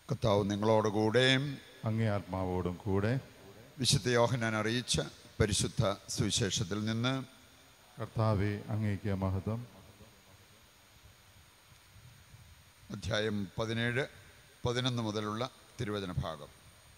കർത്താവ് നിങ്ങളോടുകൂടെയും അങ്ങേ ആത്മാവോടും കൂടെ വിശുദ്ധ യോഹനാൻ അറിയിച്ച പരിശുദ്ധ സുവിശേഷത്തിൽ നിന്ന് കർത്താവെ അങ്ങേക്ക് മഹത്വം അധ്യായം പതിനേഴ് പതിനൊന്ന് മുതലുള്ള തിരുവചന ഭാഗം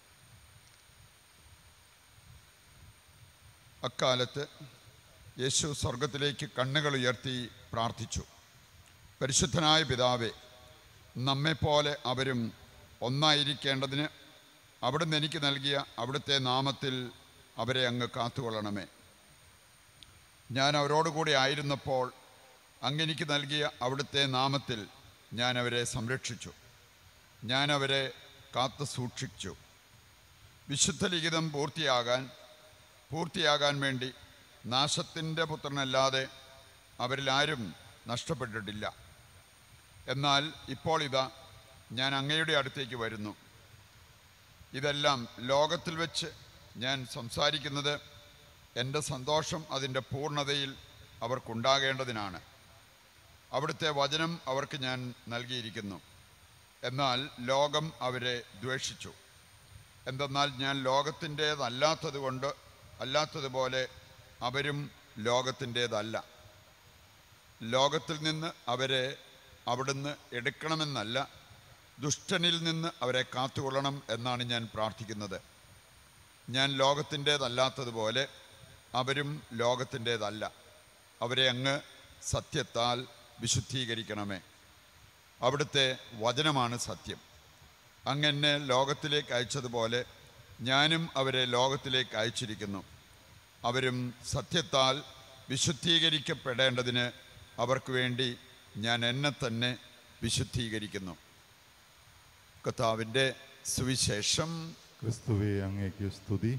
അക്കാലത്ത് യേശു സ്വർഗത്തിലേക്ക് കണ്ണുകൾ ഉയർത്തി പ്രാർത്ഥിച്ചു പരിശുദ്ധനായ പിതാവേ നമ്മെപ്പോലെ അവരും ഒന്നായിരിക്കേണ്ടതിന് അവിടുന്ന് എനിക്ക് നൽകിയ അവിടുത്തെ നാമത്തിൽ അവരെ അങ്ങ് കാത്തുകൊള്ളണമേ ഞാൻ അവരോട് കൂടി ആയിരുന്നപ്പോൾ അങ്ങെനിക്ക് നൽകിയ അവിടുത്തെ നാമത്തിൽ ഞാൻ അവരെ സംരക്ഷിച്ചു ഞാൻ അവരെ കാത്തു സൂക്ഷിച്ചു വിശുദ്ധ ലിഖിതം പൂർത്തിയാകാൻ പൂർത്തിയാകാൻ വേണ്ടി നാശത്തിൻ്റെ പുത്രനല്ലാതെ അവരിൽ ആരും നഷ്ടപ്പെട്ടിട്ടില്ല എന്നാൽ ഇപ്പോൾ ഇതാ ഞാൻ അങ്ങയുടെ അടുത്തേക്ക് വരുന്നു ഇതെല്ലാം ലോകത്തിൽ വെച്ച് ഞാൻ സംസാരിക്കുന്നത് എൻ്റെ സന്തോഷം അതിൻ്റെ പൂർണ്ണതയിൽ അവർക്കുണ്ടാകേണ്ടതിനാണ് അവിടുത്തെ വചനം അവർക്ക് ഞാൻ നൽകിയിരിക്കുന്നു എന്നാൽ ലോകം അവരെ ദ്വേഷിച്ചു എന്തെന്നാൽ ഞാൻ ലോകത്തിൻ്റേതല്ലാത്തത് കൊണ്ട് അല്ലാത്തതുപോലെ അവരും ലോകത്തിൻ്റേതല്ല ലോകത്തിൽ നിന്ന് അവരെ അവിടുന്ന് എടുക്കണമെന്നല്ല ദുഷ്ടനിൽ നിന്ന് അവരെ കാത്തുകൊള്ളണം എന്നാണ് ഞാൻ പ്രാർത്ഥിക്കുന്നത് ഞാൻ ലോകത്തിൻ്റേതല്ലാത്തതുപോലെ അവരും ലോകത്തിൻ്റേതല്ല അവരെ അങ്ങ് സത്യത്താൽ വിശുദ്ധീകരിക്കണമേ അവിടുത്തെ വചനമാണ് സത്യം അങ്ങനെ ലോകത്തിലേക്ക് അയച്ചതുപോലെ ഞാനും അവരെ ലോകത്തിലേക്ക് അയച്ചിരിക്കുന്നു അവരും സത്യത്താൽ വിശുദ്ധീകരിക്കപ്പെടേണ്ടതിന് അവർക്ക് വേണ്ടി ഞാൻ എന്നെ തന്നെ വിശുദ്ധീകരിക്കുന്നു കർത്താവിൻ്റെ സുവിശേഷം ക്രിസ്തുവെ അങ്ങേക്ക് സ്തുതി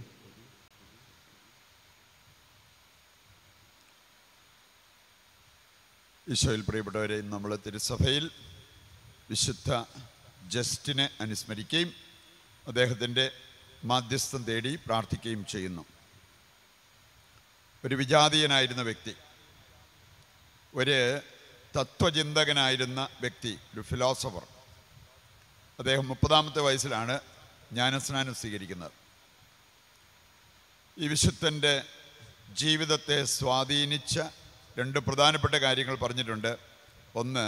ഈശോയിൽ പ്രിയപ്പെട്ടവരെ നമ്മൾ തിരുസഭയിൽ വിശുദ്ധ ജസ്റ്റിനെ അനുസ്മരിക്കുകയും അദ്ദേഹത്തിൻ്റെ മാധ്യസ്ഥം തേടി പ്രാർത്ഥിക്കുകയും ചെയ്യുന്നു ഒരു വിജാതീയനായിരുന്ന വ്യക്തി ഒരു തത്വചിന്തകനായിരുന്ന വ്യക്തി ഒരു ഫിലോസഫർ അദ്ദേഹം മുപ്പതാമത്തെ വയസ്സിലാണ് ജ്ഞാനസ്നാനം സ്വീകരിക്കുന്നത് ഈ വിശുദ്ധൻ്റെ ജീവിതത്തെ സ്വാധീനിച്ച രണ്ട് പ്രധാനപ്പെട്ട കാര്യങ്ങൾ പറഞ്ഞിട്ടുണ്ട് ഒന്ന്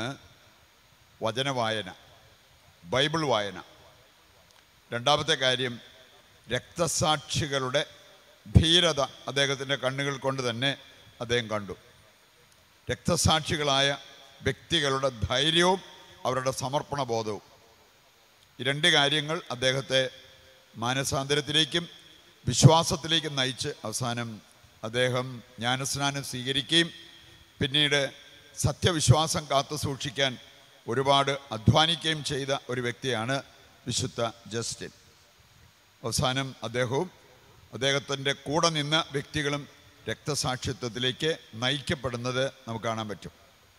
വചനവായന ബൈബിൾ വായന രണ്ടാമത്തെ കാര്യം രക്തസാക്ഷികളുടെ ധീരത അദ്ദേഹത്തിൻ്റെ കണ്ണുകൾ കൊണ്ട് തന്നെ അദ്ദേഹം കണ്ടു രക്തസാക്ഷികളായ വ്യക്തികളുടെ ധൈര്യവും അവരുടെ സമർപ്പണ ബോധവും ഈ രണ്ട് കാര്യങ്ങൾ അദ്ദേഹത്തെ മാനസാന്തരത്തിലേക്കും വിശ്വാസത്തിലേക്കും നയിച്ച് അവസാനം അദ്ദേഹം ജ്ഞാനസ്നാനം സ്വീകരിക്കുകയും പിന്നീട് സത്യവിശ്വാസം കാത്തു സൂക്ഷിക്കാൻ ഒരുപാട് അധ്വാനിക്കുകയും ചെയ്ത ഒരു വ്യക്തിയാണ് വിശുദ്ധ ജസ്റ്റിൻ അവസാനം അദ്ദേഹവും അദ്ദേഹത്തിൻ്റെ കൂടെ നിന്ന വ്യക്തികളും രക്തസാക്ഷിത്വത്തിലേക്ക് നയിക്കപ്പെടുന്നത് നമുക്ക് കാണാൻ പറ്റും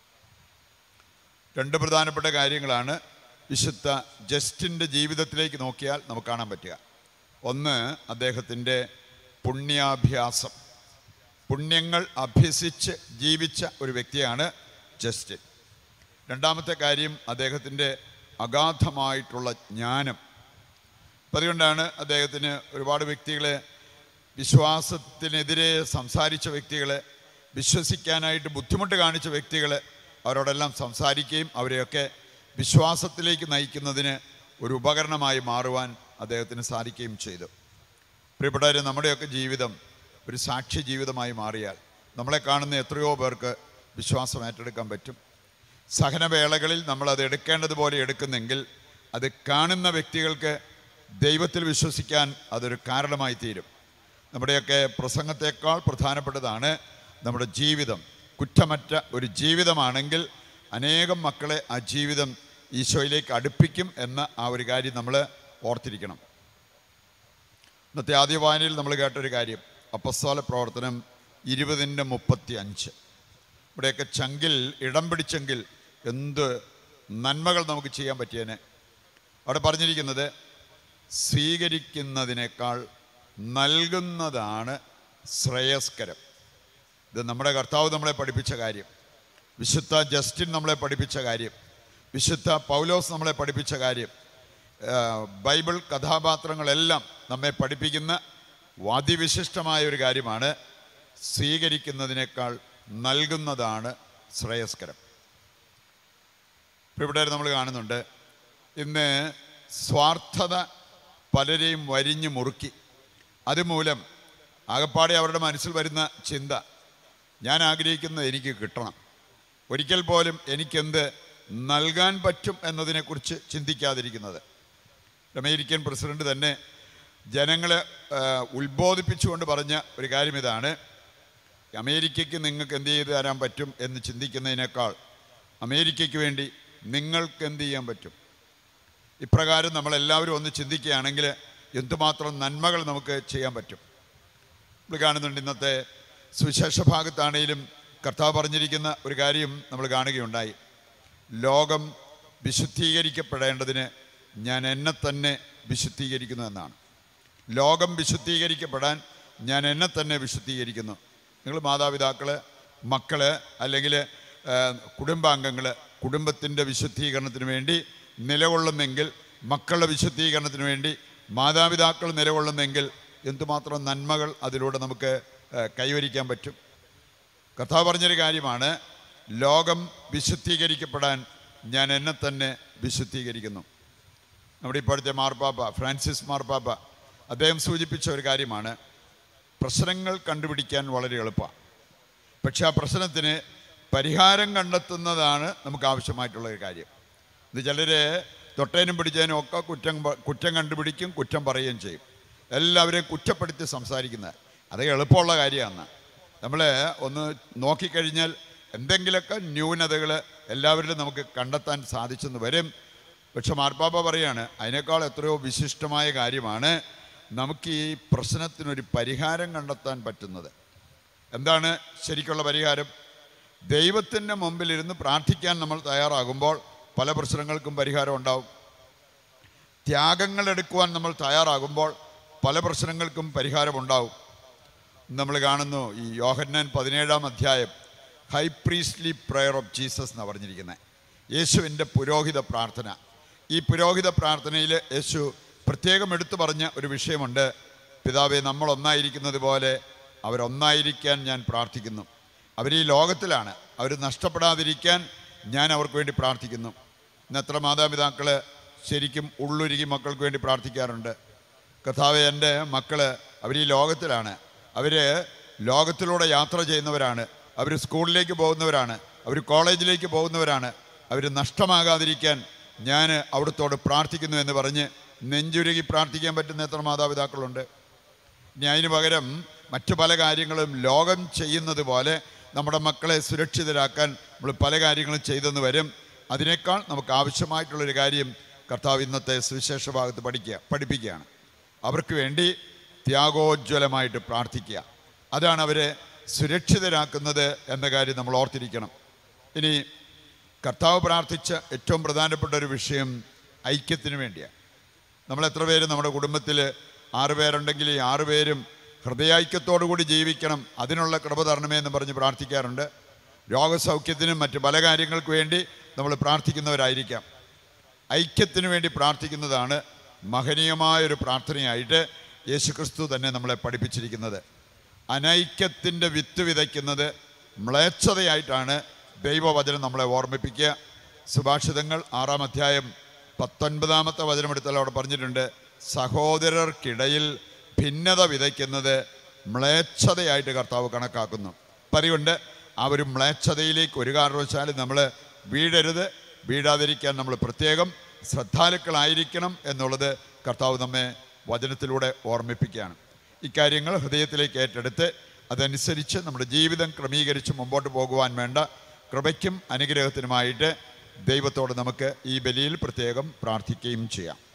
രണ്ട് പ്രധാനപ്പെട്ട കാര്യങ്ങളാണ് വിശുദ്ധ ജസ്റ്റിൻ്റെ ജീവിതത്തിലേക്ക് നോക്കിയാൽ നമുക്ക് കാണാൻ പറ്റുക ഒന്ന് അദ്ദേഹത്തിൻ്റെ പുണ്യാഭ്യാസം പുണ്യങ്ങൾ അഭ്യസിച്ച് ജീവിച്ച ഒരു വ്യക്തിയാണ് ജസ്റ്റിൻ രണ്ടാമത്തെ കാര്യം അദ്ദേഹത്തിൻ്റെ അഗാധമായിട്ടുള്ള ജ്ഞാനം അപ്പം അതുകൊണ്ടാണ് അദ്ദേഹത്തിന് ഒരുപാട് വ്യക്തികളെ വിശ്വാസത്തിനെതിരെ സംസാരിച്ച വ്യക്തികളെ വിശ്വസിക്കാനായിട്ട് ബുദ്ധിമുട്ട് കാണിച്ച വ്യക്തികളെ അവരോടെല്ലാം സംസാരിക്കുകയും അവരെയൊക്കെ വിശ്വാസത്തിലേക്ക് നയിക്കുന്നതിന് ഒരു ഉപകരണമായി മാറുവാൻ അദ്ദേഹത്തിന് സാധിക്കുകയും ചെയ്തു പ്രിയപ്പെട്ടവരെ നമ്മുടെയൊക്കെ ജീവിതം ഒരു സാക്ഷി ജീവിതമായി മാറിയാൽ നമ്മളെ കാണുന്ന എത്രയോ പേർക്ക് വിശ്വാസം ഏറ്റെടുക്കാൻ പറ്റും സഹനവേളകളിൽ നമ്മൾ അത് എടുക്കേണ്ടതുപോലെ എടുക്കുന്നെങ്കിൽ അത് കാണുന്ന വ്യക്തികൾക്ക് ദൈവത്തിൽ വിശ്വസിക്കാൻ അതൊരു കാരണമായി തീരും നമ്മുടെയൊക്കെ പ്രസംഗത്തെക്കാൾ പ്രധാനപ്പെട്ടതാണ് നമ്മുടെ ജീവിതം കുറ്റമറ്റ ഒരു ജീവിതമാണെങ്കിൽ അനേകം മക്കളെ ആ ജീവിതം ഈശോയിലേക്ക് അടുപ്പിക്കും എന്ന ആ ഒരു കാര്യം നമ്മൾ ഓർത്തിരിക്കണം ഇന്നത്തെ ആദ്യ വായനയിൽ നമ്മൾ കേട്ടൊരു കാര്യം അപ്പസ്തോല പ്രവർത്തനം ഇരുപതിൻ്റെ മുപ്പത്തി അഞ്ച് ഇവിടെയൊക്കെ ചങ്കിൽ ഇടം പിടിച്ചെങ്കിൽ എന്ത് നന്മകൾ നമുക്ക് ചെയ്യാൻ പറ്റിയേനെ അവിടെ പറഞ്ഞിരിക്കുന്നത് സ്വീകരിക്കുന്നതിനേക്കാൾ നൽകുന്നതാണ് ശ്രേയസ്കരം ഇത് നമ്മുടെ കർത്താവ് നമ്മളെ പഠിപ്പിച്ച കാര്യം വിശുദ്ധ ജസ്റ്റിൻ നമ്മളെ പഠിപ്പിച്ച കാര്യം വിശുദ്ധ പൗലോസ് നമ്മളെ പഠിപ്പിച്ച കാര്യം ആ, ബൈബിൾ കഥാപാത്രങ്ങളെല്ലാം നമ്മെ പഠിപ്പിക്കുന്ന വാദിവിശിഷ്ടമായ ഒരു കാര്യമാണ് സ്വീകരിക്കുന്നതിനേക്കാൾ നൽകുന്നതാണ് ശ്രേയസ്കരം ഇപ്പോൾ ഇവിടെ നമ്മൾ കാണുന്നുണ്ട് ഇന്ന് സ്വാർത്ഥത പലരെയും വരിഞ്ഞു മുറുക്കി അതുമൂലം ആകപ്പാടെ അവരുടെ മനസ്സിൽ വരുന്ന ചിന്ത ഞാൻ ആഗ്രഹിക്കുന്നത് എനിക്ക് കിട്ടണം ഒരിക്കൽ പോലും എനിക്കെന്ത് നൽകാൻ പറ്റും എന്നതിനെക്കുറിച്ച് ചിന്തിക്കാതിരിക്കുന്നത് അമേരിക്കൻ പ്രസിഡന്റ് തന്നെ ജനങ്ങളെ ആ, ഉത്ബോധിപ്പിച്ചുകൊണ്ട് പറഞ്ഞ ഒരു കാര്യം ഇതാണ് അമേരിക്കയ്ക്ക് നിങ്ങൾക്ക് എന്ത് ചെയ്ത് തരാൻ പറ്റും എന്ന് ചിന്തിക്കുന്നതിനേക്കാൾ അമേരിക്കയ്ക്ക് വേണ്ടി നിങ്ങൾക്ക് എന്ത് ചെയ്യാൻ പറ്റും ഇപ്രകാരം നമ്മളെല്ലാവരും ഒന്ന് ചിന്തിക്കുകയാണെങ്കിൽ എന്തുമാത്രം നന്മകൾ നമുക്ക് ചെയ്യാൻ പറ്റും നമ്മൾ കാണുന്നുണ്ട് ഇന്നത്തെ സുവിശേഷ ഭാഗത്താണെങ്കിലും കർത്താവ് പറഞ്ഞിരിക്കുന്ന ഒരു കാര്യം നമ്മൾ കാണുകയുണ്ടായി ലോകം വിശുദ്ധീകരിക്കപ്പെടേണ്ടതിന് ഞാൻ എന്നെ തന്നെ വിശുദ്ധീകരിക്കുന്നു എന്നാണ് ലോകം വിശുദ്ധീകരിക്കപ്പെടാൻ ഞാൻ എന്നെ തന്നെ വിശുദ്ധീകരിക്കുന്നു നിങ്ങൾ മാതാപിതാക്കൾ മക്കൾ അല്ലെങ്കിൽ കുടുംബാംഗങ്ങൾ കുടുംബത്തിൻ്റെ വിശുദ്ധീകരണത്തിന് വേണ്ടി നിലകൊള്ളുന്നെങ്കിൽ മക്കളുടെ വിശുദ്ധീകരണത്തിന് വേണ്ടി മാതാപിതാക്കൾ നിലകൊള്ളുന്നെങ്കിൽ എന്തുമാത്രം നന്മകൾ അതിലൂടെ നമുക്ക് ആ, കൈവരിക്കാൻ പറ്റും കർത്താവ് പറഞ്ഞൊരു കാര്യമാണ് ലോകം വിശുദ്ധീകരിക്കപ്പെടാൻ ഞാൻ എന്നെ തന്നെ വിശുദ്ധീകരിക്കുന്നു നമ്മുടെ ഇപ്പോഴത്തെ മാർപ്പാപ്പ ഫ്രാൻസിസ് മാർപ്പാപ്പ അദ്ദേഹം സൂചിപ്പിച്ച ഒരു കാര്യമാണ് പ്രശ്നങ്ങൾ കണ്ടുപിടിക്കാൻ വളരെ എളുപ്പമാണ് പക്ഷെ ആ പ്രശ്നത്തിന് പരിഹാരം കണ്ടെത്തുന്നതാണ് നമുക്ക് ആവശ്യമായിട്ടുള്ള ഒരു കാര്യം ഇത് ചിലർ തൊട്ടേനും പിടിച്ചതിനും ഒക്കെ കുറ്റം പ- കുറ്റം കണ്ടുപിടിക്കും കുറ്റം പറയുകയും ചെയ്യും എല്ലാവരെയും കുറ്റപ്പെടുത്തി സംസാരിക്കുന്നത് അത് എളുപ്പമുള്ള കാര്യമാണ് നമ്മൾ ഒന്ന് നോക്കിക്കഴിഞ്ഞാൽ എന്തെങ്കിലുമൊക്കെ ന്യൂനതകൾ എല്ലാവരിലും നമുക്ക് കണ്ടെത്താൻ സാധിച്ചെന്ന് വരും പക്ഷെ മാർപ്പാപ്പ പറയാണ് അതിനേക്കാൾ എത്രയോ വിശിഷ്ടമായ കാര്യമാണ് നമുക്ക് ഈ പ്രശ്നത്തിനൊരു പരിഹാരം കണ്ടെത്താൻ പറ്റുന്നത് എന്താണ് ശരിക്കുള്ള പരിഹാരം ദൈവത്തിൻ്റെ മുമ്പിലിരുന്ന് പ്രാർത്ഥിക്കാൻ നമ്മൾ തയ്യാറാകുമ്പോൾ പല പ്രശ്നങ്ങൾക്കും പരിഹാരം ഉണ്ടാവും ത്യാഗങ്ങൾ എടുക്കുവാൻ നമ്മൾ തയ്യാറാകുമ്പോൾ പല പ്രശ്നങ്ങൾക്കും പരിഹാരമുണ്ടാവും നമ്മൾ കാണുന്നു ഈ യോഹന്നാൻ പതിനേഴാം അധ്യായം high priestly prayer of Jesus എന്നാണ് പറഞ്ഞിരിക്കുന്നത് യേശുവിൻ്റെ പുരോഹിത പ്രാർത്ഥന ഈ പുരോഹിത പ്രാർത്ഥനയിൽ യേശു പ്രത്യേകം എടുത്തു പറഞ്ഞ ഒരു വിഷയമുണ്ട് പിതാവെ നമ്മൾ ഒന്നായിരിക്കുന്നത് പോലെ അവരൊന്നായിരിക്കാൻ ഞാൻ പ്രാർത്ഥിക്കുന്നു അവർ ഈ ലോകത്തിലാണ് അവർ നഷ്ടപ്പെടാതിരിക്കാൻ ഞാൻ അവർക്ക് വേണ്ടി പ്രാർത്ഥിക്കുന്നു ഇന്ന് എത്ര മാതാപിതാക്കൾ ശരിക്കും ഉള്ളുരുകി മക്കൾക്ക് വേണ്ടി പ്രാർത്ഥിക്കാറുണ്ട് കർത്താവ് എൻ്റെ മക്കള് അവർ ഈ ലോകത്തിലാണ് അവർ ലോകത്തിലൂടെ യാത്ര ചെയ്യുന്നവരാണ് അവർ സ്കൂളിലേക്ക് പോകുന്നവരാണ് അവർ കോളേജിലേക്ക് പോകുന്നവരാണ് അവർ നഷ്ടമാകാതിരിക്കാൻ ഞാൻ അവിടുത്തോട് പ്രാർത്ഥിക്കുന്നു എന്ന് പറഞ്ഞ് നെഞ്ചുരുകി പ്രാർത്ഥിക്കാൻ പറ്റുന്ന എത്ര മാതാപിതാക്കളുണ്ട് ഇനി അതിന് പകരം മറ്റു പല കാര്യങ്ങളും ലോകം ചെയ്യുന്നത് പോലെ നമ്മുടെ മക്കളെ സുരക്ഷിതരാക്കാൻ നമ്മൾ പല കാര്യങ്ങളും ചെയ്തെന്ന് വരും അതിനേക്കാൾ നമുക്ക് ആവശ്യമായിട്ടുള്ളൊരു കാര്യം കർത്താവ് ഇന്നത്തെ സുവിശേഷ ഭാഗത്ത് പഠിക്കുക പഠിപ്പിക്കുകയാണ് അവർക്ക് വേണ്ടി ത്യാഗോജ്വലമായിട്ട് പ്രാർത്ഥിക്കുക അതാണ് അവരെ സുരക്ഷിതരാക്കുന്നത് എന്ന കാര്യം നമ്മൾ ഓർത്തിരിക്കണം ഇനി കർത്താവ് പ്രാർത്ഥിച്ച ഏറ്റവും പ്രധാനപ്പെട്ട ഒരു വിഷയം ഐക്യത്തിന് വേണ്ടിയാണ് നമ്മൾ എത്ര പേര് നമ്മുടെ കുടുംബത്തിൽ ആറ് പേരുണ്ടെങ്കിൽ ഈ ആറ് പേരും ഹൃദയൈക്യത്തോടു കൂടി ജീവിക്കണം അതിനുള്ള കൃപ തരണമേ എന്ന് പറഞ്ഞ് പ്രാർത്ഥിക്കാറുണ്ട് രോഗസൗഖ്യത്തിനും മറ്റ് പല കാര്യങ്ങൾക്ക് വേണ്ടി നമ്മൾ പ്രാർത്ഥിക്കുന്നവരായിരിക്കാം ഐക്യത്തിന് വേണ്ടി പ്രാർത്ഥിക്കുന്നതാണ് മഹനീയമായൊരു പ്രാർത്ഥനയായിട്ട് യേശുക്രിസ്തു തന്നെ നമ്മളെ പഠിപ്പിച്ചിരിക്കുന്നത് അനൈക്യത്തിൻ്റെ വിത്ത് വിതയ്ക്കുന്നത് മ്ലേച്ഛതയായിട്ടാണ് ദൈവവചനം നമ്മളെ ഓർമ്മിപ്പിക്കുക സുഭാഷിതങ്ങൾ ആറാം അധ്യായം പത്തൊൻപതാമത്തെ വചനമെടുത്താൽ അവിടെ പറഞ്ഞിട്ടുണ്ട് സഹോദരർക്കിടയിൽ ഭിന്നത വിതയ്ക്കുന്നത് മ്ലേച്ഛതയായിട്ട് കർത്താവ് കണക്കാക്കുന്നു അപ്പം അതുകൊണ്ട് ആ ഒരു മ്ലേച്ഛതയിലേക്ക് ഒരു കാരണവശാലും നമ്മൾ വീഴരുത് വീഴാതിരിക്കാൻ നമ്മൾ പ്രത്യേകം ശ്രദ്ധാലുക്കളായിരിക്കണം എന്നുള്ളത് കർത്താവ് നമ്മെ വചനത്തിലൂടെ ഓർമ്മിപ്പിക്കുകയാണ് ഇക്കാര്യങ്ങൾ ഹൃദയത്തിലേക്ക് ഏറ്റെടുത്ത് അതനുസരിച്ച് നമ്മുടെ ജീവിതം ക്രമീകരിച്ച് മുമ്പോട്ട് പോകുവാൻ വേണ്ട കൃപയ്ക്കും അനുഗ്രഹത്തിനുമായിട്ട് ദൈവത്തോട് നമുക്ക് ഈ ബലിയിൽ പ്രത്യേകം പ്രാർത്ഥിക്കുകയും ചെയ്യാം